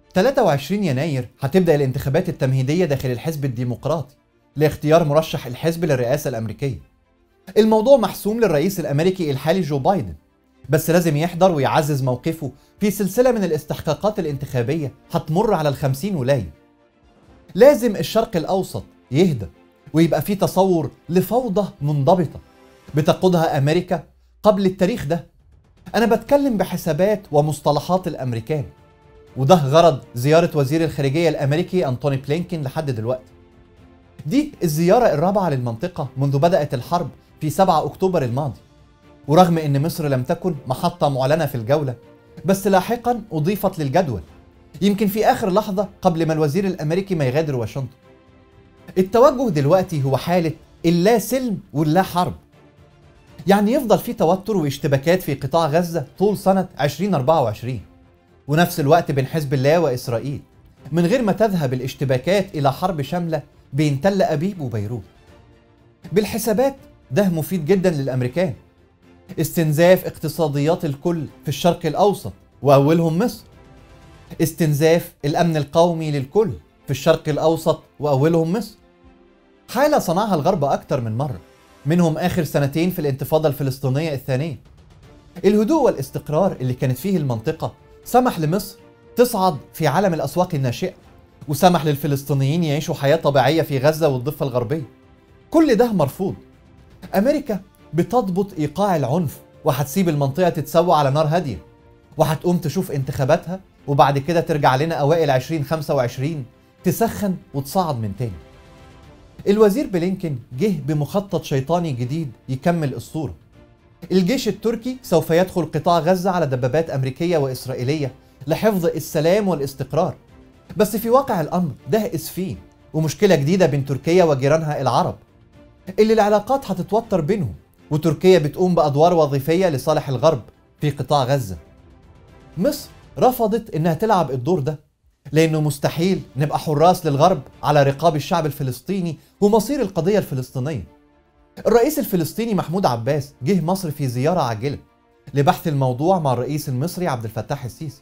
23 يناير هتبدأ الانتخابات التمهيدية داخل الحزب الديمقراطي لاختيار مرشح الحزب للرئاسة الأمريكية الموضوع محسوم للرئيس الأمريكي الحالي جو بايدن بس لازم يحضر ويعزز موقفه في سلسلة من الاستحقاقات الانتخابية هتمر على الخمسين ولاية لازم الشرق الأوسط يهدى ويبقى في تصور لفوضى منضبطة بتقودها أمريكا قبل التاريخ ده أنا بتكلم بحسابات ومصطلحات الأمريكان وده غرض زيارة وزير الخارجية الأمريكي أنتوني بلينكين لحد دلوقتي دي الزيارة الرابعة للمنطقة منذ بدأت الحرب في 7 أكتوبر الماضي ورغم أن مصر لم تكن محطة معلنة في الجولة بس لاحقا أضيفت للجدول يمكن في آخر لحظة قبل ما الوزير الأمريكي ما يغادر واشنطن التوجه دلوقتي هو حالة اللا سلم واللا حرب يعني يفضل في توتر واشتباكات في قطاع غزة طول سنة 2024 ونفس الوقت بين حزب الله وإسرائيل من غير ما تذهب الاشتباكات إلى حرب شاملة بين تل أبيب وبيروت بالحسابات ده مفيد جدا للأمريكان استنزاف اقتصاديات الكل في الشرق الأوسط وأولهم مصر استنزاف الأمن القومي للكل في الشرق الأوسط وأولهم مصر حالة صنعها الغرب أكثر من مرة منهم آخر سنتين في الانتفاضة الفلسطينية الثانية الهدوء والاستقرار اللي كانت فيه المنطقة سمح لمصر تصعد في عالم الأسواق الناشئة وسمح للفلسطينيين يعيشوا حياة طبيعية في غزة والضفة الغربية كل ده مرفوض أمريكا بتضبط إيقاع العنف وهتسيب المنطقة تتسوى على نار هادية وهتقوم تشوف انتخاباتها وبعد كده ترجع لنا أوائل 2025 تسخن وتصعد من تاني الوزير بلينكن جه بمخطط شيطاني جديد يكمل الصورة الجيش التركي سوف يدخل قطاع غزة على دبابات أمريكية وإسرائيلية لحفظ السلام والاستقرار بس في واقع الأمر ده إسفين ومشكلة جديدة بين تركيا وجيرانها العرب اللي العلاقات هتتوتر بينهم وتركيا بتقوم بأدوار وظيفية لصالح الغرب في قطاع غزة مصر رفضت إنها تلعب الدور ده لأنه مستحيل نبقى حراس للغرب على رقاب الشعب الفلسطيني ومصير القضية الفلسطينية الرئيس الفلسطيني محمود عباس جه مصر في زيارة عاجلة لبحث الموضوع مع الرئيس المصري عبد الفتاح السيسي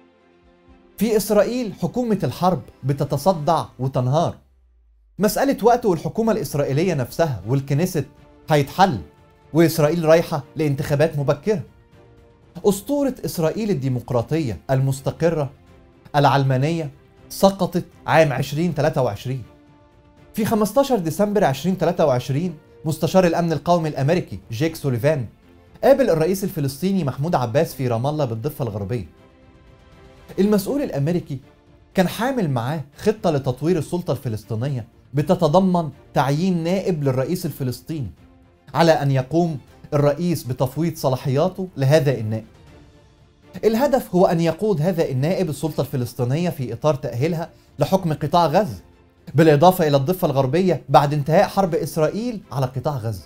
في إسرائيل حكومة الحرب بتتصدع وتنهار مسألة وقت والحكومة الإسرائيلية نفسها والكنيست هيتحل وإسرائيل رايحة لانتخابات مبكرة أسطورة إسرائيل الديمقراطية المستقرة العلمانية سقطت عام 2023 في 15 ديسمبر 2023 مستشار الأمن القومي الأمريكي جيك سوليفان قابل الرئيس الفلسطيني محمود عباس في رام الله بالضفة الغربية المسؤول الأمريكي كان حامل معاه خطة لتطوير السلطة الفلسطينية بتتضمن تعيين نائب للرئيس الفلسطيني على أن يقوم الرئيس بتفويض صلاحياته لهذا النائب الهدف هو أن يقود هذا النائب السلطة الفلسطينية في إطار تأهيلها لحكم قطاع غزة بالإضافة إلى الضفة الغربية بعد انتهاء حرب إسرائيل على قطاع غزة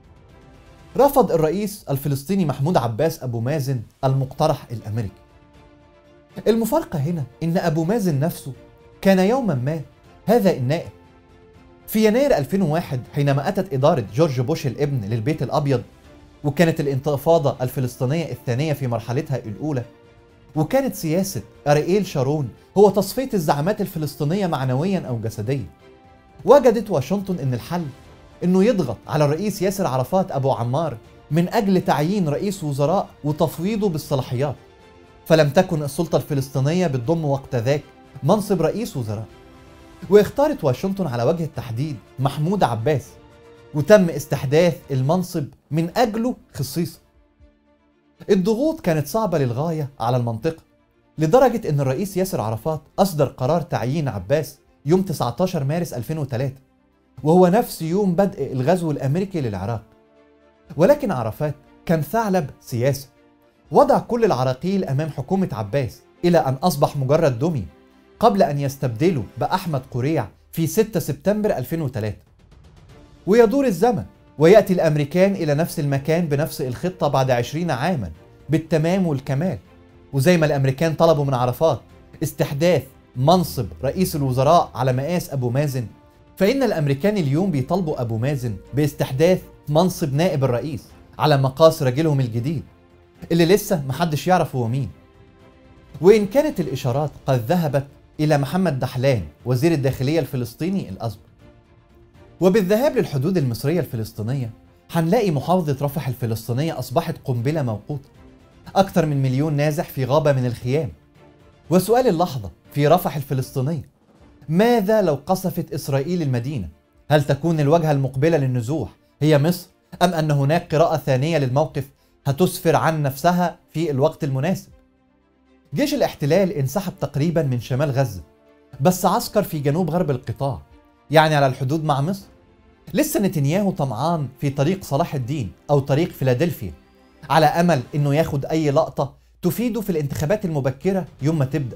رفض الرئيس الفلسطيني محمود عباس أبو مازن المقترح الأمريكي المفارقة هنا إن أبو مازن نفسه كان يوما ما هذا النائب في يناير 2001 حينما أتت إدارة جورج بوش الابن للبيت الأبيض وكانت الانتفاضة الفلسطينية الثانية في مرحلتها الأولى وكانت سياسة أريئيل شارون هو تصفية الزعامات الفلسطينية معنويا أو جسديا وجدت واشنطن أن الحل أنه يضغط على الرئيس ياسر عرفات أبو عمار من أجل تعيين رئيس وزراء وتفويضه بالصلاحيات فلم تكن السلطة الفلسطينية بتضم وقت ذاك منصب رئيس وزراء واختارت واشنطن على وجه التحديد محمود عباس وتم استحداث المنصب من أجله خصيصا الضغوط كانت صعبة للغاية على المنطقة لدرجة أن الرئيس ياسر عرفات أصدر قرار تعيين عباس يوم 19 مارس 2003 وهو نفس يوم بدء الغزو الأمريكي للعراق ولكن عرفات كان ثعلب سياسي وضع كل العراقيل أمام حكومة عباس إلى أن أصبح مجرد دمي قبل أن يستبدلوا بأحمد قريع في 6 سبتمبر 2003 ويدور الزمن ويأتي الأمريكان إلى نفس المكان بنفس الخطة بعد 20 عاما بالتمام والكمال وزي ما الأمريكان طلبوا من عرفات استحداث منصب رئيس الوزراء على مقاس أبو مازن فإن الأمريكان اليوم بيطالبوا أبو مازن باستحداث منصب نائب الرئيس على مقاس راجلهم الجديد اللي لسه محدش يعرف هو مين وإن كانت الإشارات قد ذهبت إلى محمد دحلان وزير الداخلية الفلسطيني الأسبق وبالذهاب للحدود المصرية الفلسطينية هنلاقي محافظة رفح الفلسطينية أصبحت قنبلة موقوتة أكثر من مليون نازح في غابة من الخيام وسؤال اللحظة في رفح الفلسطينية ماذا لو قصفت إسرائيل المدينة؟ هل تكون الوجهة المقبلة للنزوح هي مصر أم أن هناك قراءة ثانية للموقف هتسفر عن نفسها في الوقت المناسب؟ جيش الاحتلال انسحب تقريبا من شمال غزة بس عسكر في جنوب غرب القطاع يعني على الحدود مع مصر لسه نتنياهو طمعان في طريق صلاح الدين أو طريق فيلادلفيا على أمل إنه ياخد أي لقطة تفيده في الانتخابات المبكرة يوم ما تبدأ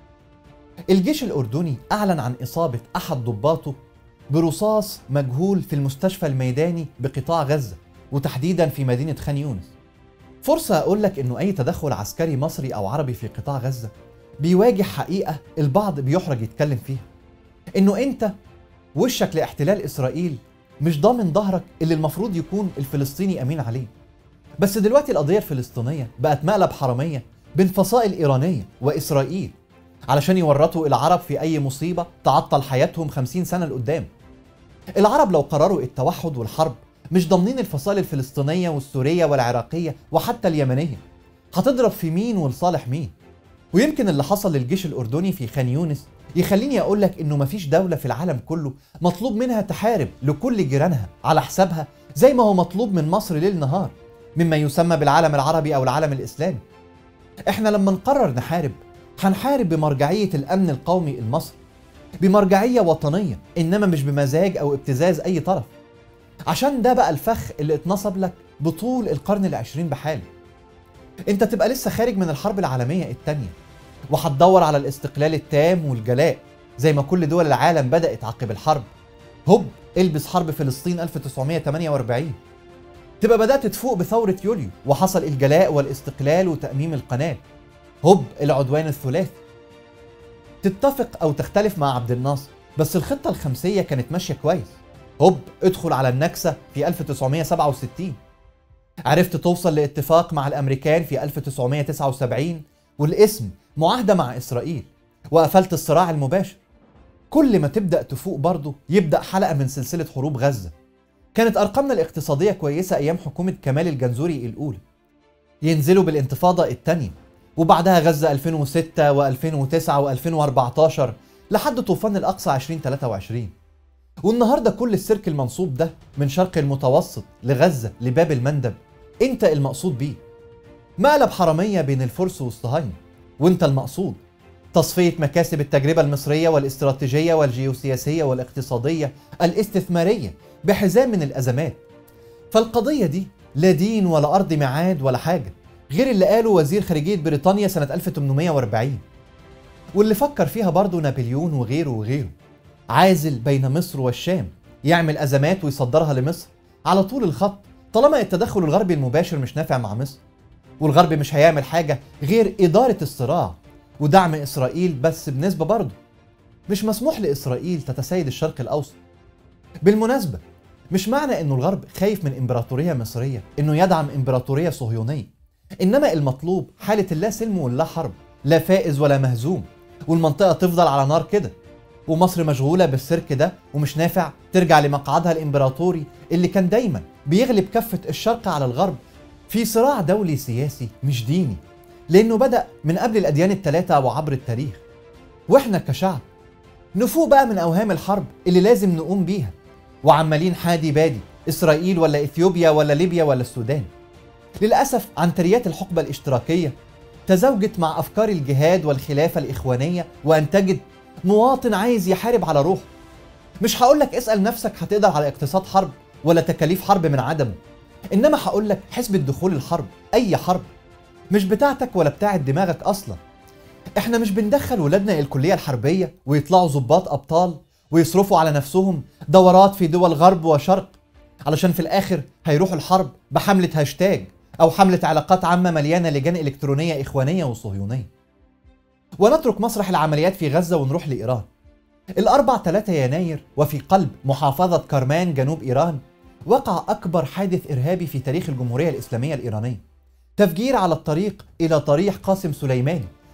الجيش الأردني أعلن عن إصابة أحد ضباطه برصاص مجهول في المستشفى الميداني بقطاع غزة وتحديدا في مدينة خان يونس فرصة أقول لك إنه أي تدخل عسكري مصري أو عربي في قطاع غزة بيواجه حقيقة البعض بيحرج يتكلم فيها إنه أنت وشك لاحتلال إسرائيل مش ضامن ظهرك اللي المفروض يكون الفلسطيني أمين عليه بس دلوقتي القضية الفلسطينية بقت مقلب حرامية بين فصائل إيرانية وإسرائيل علشان يورطوا العرب في أي مصيبة تعطل حياتهم خمسين سنة لقدام العرب لو قرروا التوحد والحرب مش ضامنين الفصائل الفلسطينية والسورية والعراقية وحتى اليمنية هتضرب في مين ولصالح مين ويمكن اللي حصل للجيش الأردني في خان يونس يخليني أقول لك إنه مفيش دولة في العالم كله مطلوب منها تحارب لكل جيرانها على حسابها زي ما هو مطلوب من مصر ليل نهار مما يسمى بالعالم العربي أو العالم الإسلامي إحنا لما نقرر نحارب هنحارب بمرجعية الأمن القومي المصري بمرجعية وطنية إنما مش بمزاج أو ابتزاز أي طرف عشان ده بقى الفخ اللي اتنصب لك بطول القرن العشرين بحاله انت تبقى لسه خارج من الحرب العالمية التانية وهتدور على الاستقلال التام والجلاء زي ما كل دول العالم بدأت عقب الحرب هوب البس حرب فلسطين 1948 تبقى بدأت تفوق بثورة يوليو وحصل الجلاء والاستقلال وتأميم القناة هوب العدوان الثلاثي تتفق أو تختلف مع عبد الناصر بس الخطة الخمسية كانت ماشية كويس هوب ادخل على النكسة في 1967 عرفت توصل لاتفاق مع الأمريكان في 1979 والاسم معاهدة مع إسرائيل وقفلت الصراع المباشر كل ما تبدأ تفوق برضه يبدأ حلقة من سلسلة حروب غزة كانت أرقامنا الاقتصادية كويسة أيام حكومة كمال الجنزوري الأولى ينزلوا بالانتفاضة الثانية وبعدها غزة 2006 و2009 و2014 لحد طوفان الأقصى 2023 والنهارده كل السيرك المنصوب ده من شرق المتوسط لغزة لباب المندب انت المقصود بيه مقلب حرامية بين الفرس والصهاينة وانت المقصود تصفية مكاسب التجربة المصرية والاستراتيجية والجيوسياسية والاقتصادية الاستثمارية بحزام من الأزمات فالقضية دي لا دين ولا أرض ميعاد ولا حاجة غير اللي قاله وزير خارجية بريطانيا سنة 1840 واللي فكر فيها برضه نابليون وغيره وغيره عازل بين مصر والشام يعمل أزمات ويصدرها لمصر على طول الخط طالما التدخل الغربي المباشر مش نافع مع مصر والغرب مش هيعمل حاجة غير إدارة الصراع ودعم إسرائيل بس بنسبة برضه مش مسموح لإسرائيل تتسيد الشرق الأوسط بالمناسبة مش معنى إنه الغرب خايف من إمبراطورية مصرية إنه يدعم إمبراطورية صهيونية إنما المطلوب حالة لا سلم ولا حرب لا فائز ولا مهزوم والمنطقة تفضل على نار كده ومصر مشغولة بالسيرك ده ومش نافع ترجع لمقعدها الإمبراطوري اللي كان دايما بيغلب كفة الشرق على الغرب في صراع دولي سياسي مش ديني لأنه بدأ من قبل الأديان الثلاثة وعبر التاريخ وإحنا كشعب نفوق بقى من أوهام الحرب اللي لازم نقوم بيها وعمالين حادي بادي إسرائيل ولا إثيوبيا ولا ليبيا ولا السودان للأسف عنتريات الحقبة الاشتراكية تزوجت مع أفكار الجهاد والخلافة الإخوانية وأنتجت مواطن عايز يحارب على روحه مش هقولك اسأل نفسك هتقدر على اقتصاد حرب ولا تكاليف حرب من عدمه انما هقولك حسبة دخول الحرب اي حرب مش بتاعتك ولا بتاعت دماغك اصلا احنا مش بندخل ولادنا الكلية الحربية ويطلعوا ضباط ابطال ويصرفوا على نفسهم دورات في دول غرب وشرق علشان في الاخر هيروحوا الحرب بحملة هاشتاج او حملة علاقات عامة مليانة لجان الكترونية اخوانية وصهيونية ونترك مسرح العمليات في غزة ونروح لإيران الأربع 3 يناير وفي قلب محافظة كرمان جنوب إيران وقع أكبر حادث إرهابي في تاريخ الجمهورية الإسلامية الإيرانية تفجير على الطريق إلى طريح قاسم سليماني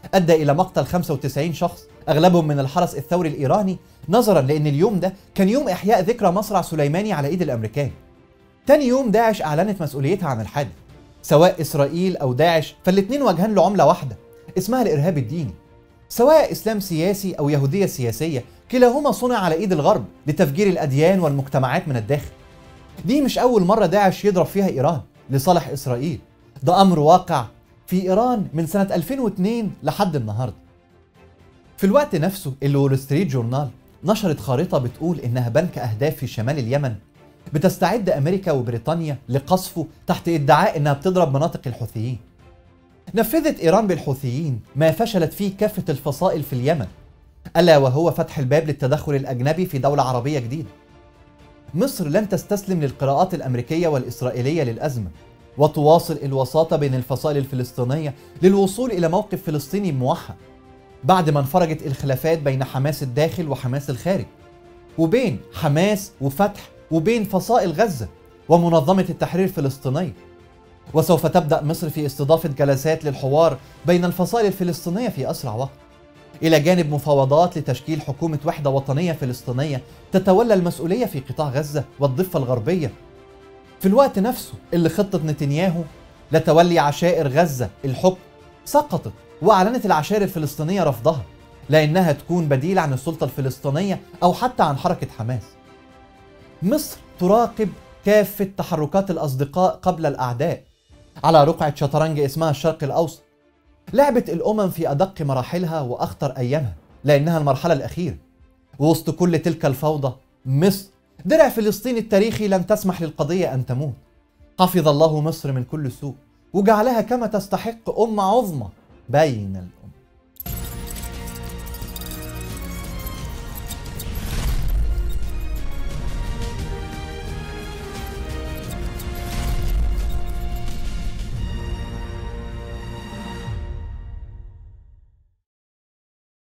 أدى إلى مقتل 95 شخص أغلبهم من الحرس الثوري الإيراني نظرا لأن اليوم ده كان يوم إحياء ذكرى مصرع سليماني على إيد الأمريكان تاني يوم داعش أعلنت مسؤوليتها عن الحادث سواء إسرائيل أو داعش فالاتنين وجهان لعملة واحدة اسمها الإرهاب الديني سواء إسلام سياسي أو يهودية سياسية كلاهما صنع على إيد الغرب لتفجير الأديان والمجتمعات من الداخل دي مش أول مرة داعش يضرب فيها إيران لصالح إسرائيل ده أمر واقع في إيران من سنة 2002 لحد النهاردة في الوقت نفسه اللي وول ستريت جورنال نشرت خارطة بتقول إنها بنك أهداف في شمال اليمن بتستعد أمريكا وبريطانيا لقصفه تحت ادعاء إنها بتضرب مناطق الحوثيين نفذت إيران بالحوثيين ما فشلت فيه كافة الفصائل في اليمن ألا وهو فتح الباب للتدخل الأجنبي في دولة عربية جديدة مصر لن تستسلم للقراءات الأمريكية والإسرائيلية للأزمة وتواصل الوساطة بين الفصائل الفلسطينية للوصول إلى موقف فلسطيني موحد بعد ما انفرجت الخلافات بين حماس الداخل وحماس الخارج وبين حماس وفتح وبين فصائل غزة ومنظمة التحرير الفلسطينية وسوف تبدأ مصر في استضافة جلسات للحوار بين الفصائل الفلسطينية في أسرع وقت إلى جانب مفاوضات لتشكيل حكومة وحدة وطنية فلسطينية تتولى المسؤولية في قطاع غزة والضفة الغربية في الوقت نفسه اللي خطة نتنياهو لتولي عشائر غزة الحكم سقطت وأعلنت العشائر الفلسطينية رفضها لأنها تكون بديل عن السلطة الفلسطينية أو حتى عن حركة حماس مصر تراقب كافة تحركات الأصدقاء قبل الأعداء على رقعة شطرنج اسمها الشرق الأوسط لعبة الأمم في أدق مراحلها وأخطر أيامها لأنها المرحلة الأخيرة وسط كل تلك الفوضى مصر درع فلسطين التاريخي لن تسمح للقضية أن تموت حفظ الله مصر من كل سوء وجعلها كما تستحق أمة عظمى بين الأمم